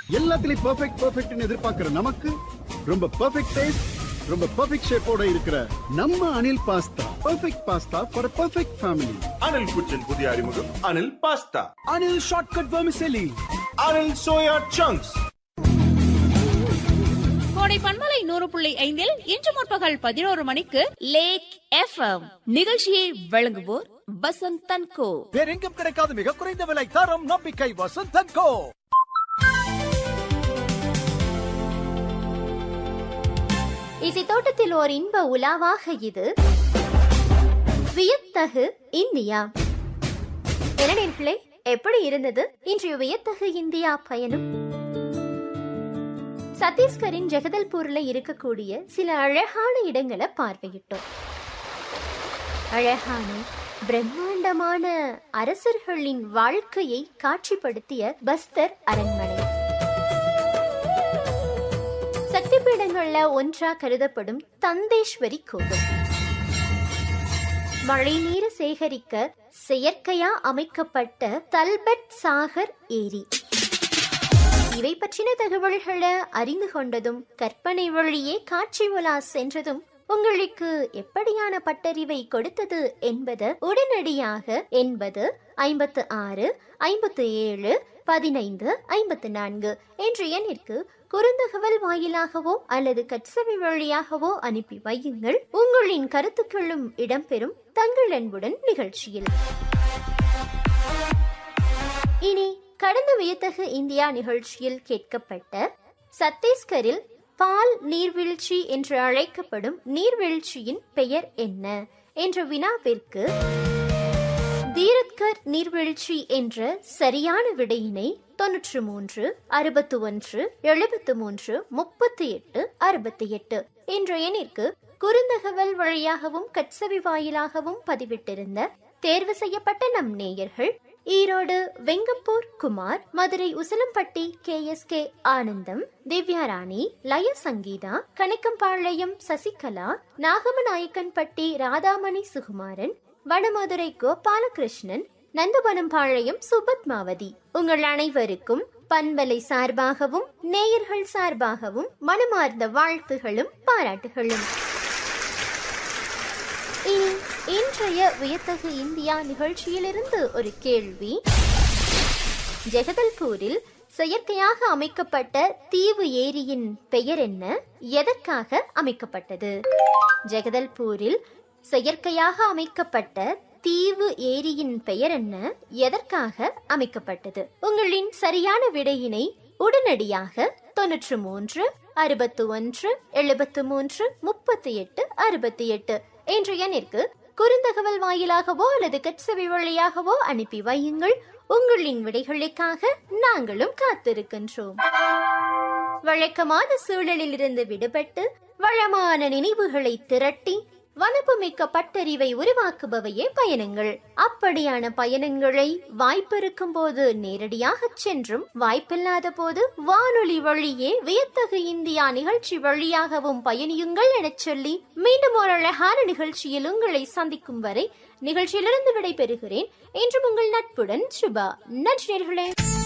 எல்லாத்துலயும் பெர்ஃபெக்ட் பெர்ஃபெக்ட்னு எதிர்பார்க்கிற நமக்கு ரொம்ப பெர்ஃபெக்ட் டேஸ்ட் ரொம்ப பெர்ஃபெக்ட் ஷேப்போட இருக்கிற நம்ம Anil pasta perfect pasta for perfect family Anil kitchen புதிய அறிமுகம் Anil pasta Anil shortcut vermicelli Anil soya chunks கோடை பண்பலை நூறு புள்ளி ஐந்தில் இன்று முற்பகல் பதினோரு மணிக்கு லேக் எஃப்எம் நிகழ்ச்சியை வழங்குவோர் வசந்த் தன்கோ வேறெங்கும் கிடைக்காத மிக குறைந்த விலை தரம் நம்பிக்கை வசந்தன் கோ இசை தோட்டத்தில் ஓர் இன்ப உலாவாக இது வியத்தகு இந்தியா என்ன நேர்களே எப்படி இருந்தது இன்றைய வியத்தகு இந்தியா பயணம் சத்தீஸ்கரின் ஜெகதல்பூர்ல இருக்கக்கூடிய சில அழகான இடங்களை பார்வையிட்டோம் அழகான பிரம்மாண்டமான அரசர்களின் வாழ்க்கையை காட்சிப்படுத்திய பஸ்தர் அரண்மனை சக்தி பீடங்கள்ல ஒன்றா கருதப்படும் தந்தேஸ்வரி கோவில் மழை நீர் சேகரிக்க செயற்கையா அமைக்கப்பட்ட தல்பட் சாகர் ஏரி இவை பற்றின தகவல்களை அறிந்து கொண்டதும் கற்பனை வழியே காட்சி உலா சென்றதும் உங்களுக்கு எப்படியான பட்டறிவை கொடுத்தது என்பது உடனடியாக எண்பது ஐம்பத்து ஆறு ஐம்பத்து ஏழு பதினைந்து ஐம்பத்து நான்கு என்ற எண்ணிற்கு குறுந்தகவல் வாயிலாகவோ அல்லது கட்சவி வழியாகவோ அனுப்பி வையுங்கள் உங்களின் கருத்துக்களும் இடம்பெறும் தங்கள் அன்புடன் நிகழ்ச்சியில் இனி கடந்த வியத்தகு இந்தியா நிகழ்ச்சியில் கேட்கப்பட்ட சத்தீஸ்கரில் பால் நீர்வீழ்ச்சி என்று அழைக்கப்படும் நீர்வீழ்ச்சியின் பெயர் என்ன என்ற வினாவிற்கு தீரத்கர் நீர்வீழ்ச்சி என்ற சரியான விடையினை தொன்னூற்று மூன்று அறுபத்து ஒன்று எழுபத்து மூன்று முப்பத்தி எட்டு அறுபத்தி எட்டு என்ற எண்ணிற்கு குறுந்தகவல் வழியாகவும் கட்சவி வாயிலாகவும் பதிவிட்டிருந்த தேர்வு செய்யப்பட்ட நம் நேயர்கள் Erode Vengampur Kumar Madurai Usilampatti K S K Anandam Divyarani லய சங்கீதா கணக்கம்பாளையம் சசிகலா நாகமநாயக்கன்பட்டி ராதாமணி சுகுமாரன் வடமதுரை கோபாலகிருஷ்ணன் நந்தவனம்பாளையம் சுபத்மாவதி உங்கள் அனைவருக்கும் பண்பலை சார்பாகவும் நேயர்கள் சார்பாகவும் மனமார்ந்த வாழ்த்துகளும் பாராட்டுகளும் இனி இன்றைய வியத்தகு இந்தியா நிகழ்ச்சியிலிருந்து ஒரு கேள்வி ஜெகதல்பூரில் செயற்கையாக அமைக்கப்பட்ட தீவு ஏரியின் பெயர் என்ன எதற்காக அமைக்கப்பட்டது ஜெகதல்பூரில் செயற்கையாக அமைக்கப்பட்ட தீவு ஏரியின் பெயர் என்ன எதற்காக அமைக்கப்பட்டது உங்களின் சரியான விடையினை உடனடியாக தொன்னூற்று மூன்று அறுபத்து ஒன்று எழுபத்து மூன்று முப்பத்தி எட்டு அறுபத்தி எட்டு என்ற எண்ணிற்கு குறுந்தகவல் வாயிலாகவோ அல்லது கட்சவி வழியாகவோ அனுப்பி வையுங்கள் உங்களின் விடைகளுக்காக நாங்களும் காத்திருக்கின்றோம் வழக்கமான சூழலில் இருந்து விடுபட்டு வளமான நினைவுகளை திரட்டி வனப்புமிக்க பட்டறிவை உருவாக்குபவையே பயணங்கள் அப்படியான பயணங்களை வாய்ப்பிருக்கும் போது நேரடியாக சென்றும் வாய்ப்பில்லாத போது வானொலி வழியே வியத்தகு இந்தியா நிகழ்ச்சி வழியாகவும் பயணியுங்கள் எனச் சொல்லி மீண்டும் ஒரு அழகான நிகழ்ச்சியில் உங்களை சந்திக்கும் வரை நிகழ்ச்சியிலிருந்து விடை பெறுகிறேன் என்றும் உங்கள் நட்புடன் சுபா நன்றி நேர்களே